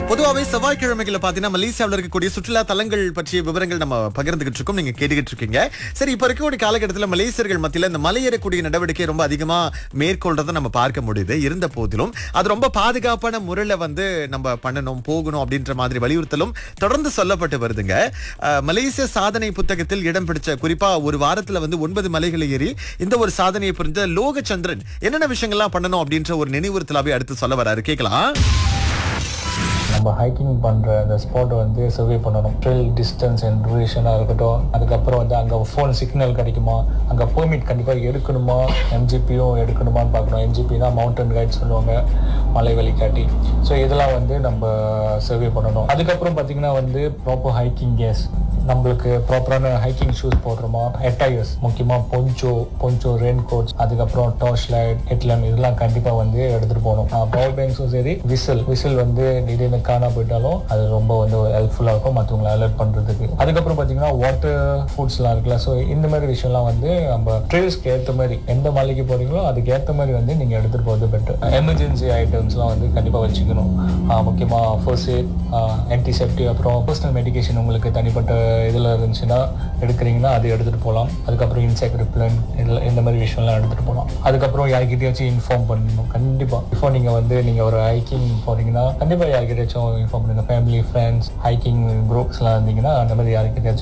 பொதுவாகவே செவ்வாய்க்கிழமைகளை பார்த்தீங்கன்னா மலேசியாவில் இருக்கக்கூடிய சுற்றுலா தலங்கள் பற்றிய விவரங்கள் நம்ம பகிர்ந்துகிட்டு இருக்கோம் நீங்க கேட்டுக்கிட்டு இருக்கீங்க சரி இப்ப இருக்கக்கூடிய காலகட்டத்தில் மலேசியர்கள் மத்தியில் இந்த மலையேறக்கூடிய நடவடிக்கை ரொம்ப அதிகமா மேற்கொள்றதை நம்ம பார்க்க முடியுது இருந்த போதிலும் அது ரொம்ப பாதுகாப்பான முறையில வந்து நம்ம பண்ணணும் போகணும் அப்படின்ற மாதிரி வலியுறுத்தலும் தொடர்ந்து சொல்லப்பட்டு வருதுங்க அஹ், மலேசிய சாதனை புத்தகத்தில் இடம் பிடிச்ச குறிப்பா ஒரு வாரத்துல வந்து ஒன்பது மலைகளை ஏறி இந்த ஒரு சாதனையை புரிஞ்ச லோகச்சந்திரன் என்னென்ன விஷயங்கள்லாம் பண்ணணும் அப்படின்ற ஒரு நினைவுறுத்தலாவே அடுத்து சொல்ல வராரு கேட்கலாம் நம்ம ஹைக்கிங் பண்ணுற அந்த ஸ்பாட்டை வந்து சர்வே பண்ணணும் ட்ரெயில் டிஸ்டன்ஸ் அண்ட் டூரேஷனாக இருக்கட்டும் அதுக்கப்புறம் வந்து அங்கே ஃபோன் சிக்னல் கிடைக்குமா அங்கே பெர்மிட் கண்டிப்பாக எடுக்கணுமா எம்ஜிபியும் எடுக்கணுமான்னு பார்க்கணும் எம்ஜிபி தான் மவுண்டன் கைட் சொல்லுவாங்க மலை வழிகாட்டி ஸோ இதெல்லாம் வந்து நம்ம சர்வே பண்ணணும் அதுக்கப்புறம் பார்த்தீங்கன்னா வந்து ப்ராப்பர் ஹைக்கிங் கேஸ் நம்மளுக்கு ப்ராப்பரான ஹைக்கிங் ஷூஸ் போடுறோமா அட்டையர்ஸ் முக்கியமாக பொஞ்சோ பொஞ்சோ ரெயின் கோட்ஸ் அதுக்கப்புறம் டார்ச் லைட் ஹெட்லாம்ப் இதெல்லாம் கண்டிப்பாக வந்து எடுத்துகிட்டு போகணும் பவர் பேங்க்ஸும் சரி விசில் விசில் வந்து திடீர்னு காணா போயிட்டாலும் அது ரொம்ப வந்து ஹெல்ப்ஃபுல்லாக இருக்கும் மற்றவங்களை அலர்ட் பண்ணுறதுக்கு அதுக்கப்புறம் பார்த்தீங்கன்னா வாட்டர் ஃபுட்ஸ்லாம் இருக்குல்ல ஸோ இந்த மாதிரி விஷயம்லாம் வந்து நம்ம ட்ரெயில்ஸ்க்கு ஏற்ற மாதிரி எந்த மலைக்கு போகிறீங்களோ அதுக்கு ஏற்ற மாதிரி வந்து நீங்கள் எடுத்துகிட்டு போகிறது பெட்டர் எமர்ஜென்சி ஐட்டம்ஸ்லாம் வந்து கண்டிப்பாக வச்சுக்கணும் முக்கியமாக ஃபர்ஸ்ட் எய்ட் ஆன்டிசெப்டிவ் அப்புறம் பர்சனல் மெடிகேஷன் உங்களுக்கு தனிப்பட்ட இதில் இருந்துச்சுன்னா எடுக்கிறீங்கன்னா அது எடுத்துகிட்டு போகலாம் அதுக்கப்புறம் இன்செக்ட் ரிப்ளன் இதில் இந்த மாதிரி விஷயம்லாம் எடுத்துகிட்டு போகலாம் அதுக்கப்புறம் யார்கிட்டயாச்சும் இன்ஃபார்ம் பண்ணணும் கண்டிப்பாக இப்போ நீங்கள் வந்து நீங்கள் ஒரு ஹைக்கிங் போகிறீங்கன்னா கண்டிப்பாக யார்கிட்டயாச்சும் இன்ஃபார்ம் பண்ணுங்கள் ஃபேமிலி ஃப்ரெண்ட்ஸ் ஹைக்கிங் குரூப்ஸ்லாம் இருந்தீங்கன்னா அந்த மாதிரி யார்கிட்டயாச்சும்